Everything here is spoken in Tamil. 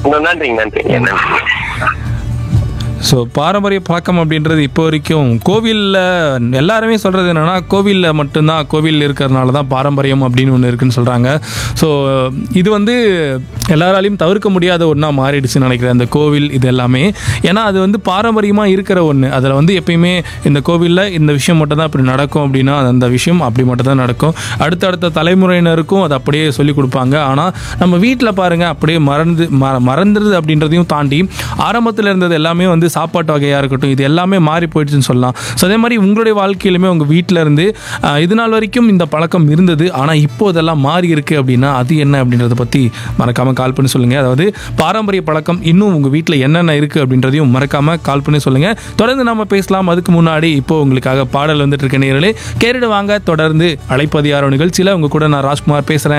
நன்றிங்க நன்றிங்க நன்றி ஸோ பாரம்பரிய பழக்கம் அப்படின்றது இப்போ வரைக்கும் கோவிலில் எல்லாருமே சொல்கிறது என்னென்னா கோவிலில் மட்டும்தான் கோவில் இருக்கிறதுனால தான் பாரம்பரியம் அப்படின்னு ஒன்று இருக்குன்னு சொல்கிறாங்க ஸோ இது வந்து எல்லாராலையும் தவிர்க்க முடியாத ஒன்றா மாறிடுச்சுன்னு நினைக்கிறேன் அந்த கோவில் இது எல்லாமே ஏன்னா அது வந்து பாரம்பரியமாக இருக்கிற ஒன்று அதில் வந்து எப்பயுமே இந்த கோவிலில் இந்த விஷயம் மட்டும் தான் இப்படி நடக்கும் அப்படின்னா அது அந்த விஷயம் அப்படி மட்டும் தான் நடக்கும் அடுத்தடுத்த தலைமுறையினருக்கும் அது அப்படியே சொல்லிக் கொடுப்பாங்க ஆனால் நம்ம வீட்டில் பாருங்கள் அப்படியே மறந்து ம மறந்துடுது அப்படின்றதையும் தாண்டி ஆரம்பத்தில் இருந்தது எல்லாமே வந்து சாப்பாட்டு வகையாக இருக்கட்டும் இது எல்லாமே மாறி போயிடுச்சுன்னு சொல்லலாம் ஸோ அதே மாதிரி உங்களுடைய வாழ்க்கையிலுமே உங்கள் வீட்டில் இருந்து ஆஹ், இது நாள் வரைக்கும் இந்த பழக்கம் இருந்தது ஆனால் இப்போ இதெல்லாம் மாறி இருக்கு அப்படின்னா அது என்ன அப்படின்றத பற்றி மறக்காமல் கால் பண்ணி சொல்லுங்கள் அதாவது பாரம்பரிய பழக்கம் இன்னும் உங்கள் வீட்டில் என்னென்ன இருக்குது அப்படின்றதையும் மறக்காமல் கால் பண்ணி சொல்லுங்கள் தொடர்ந்து நம்ம பேசலாம் அதுக்கு முன்னாடி இப்போ உங்களுக்காக பாடல் வந்துட்டு இருக்க நேரலே கேரிடு வாங்க தொடர்ந்து அழைப்பது யாரோ நிகழ்ச்சியில் உங்கள் கூட நான் ராஜ்குமார் பேசுகிறேன்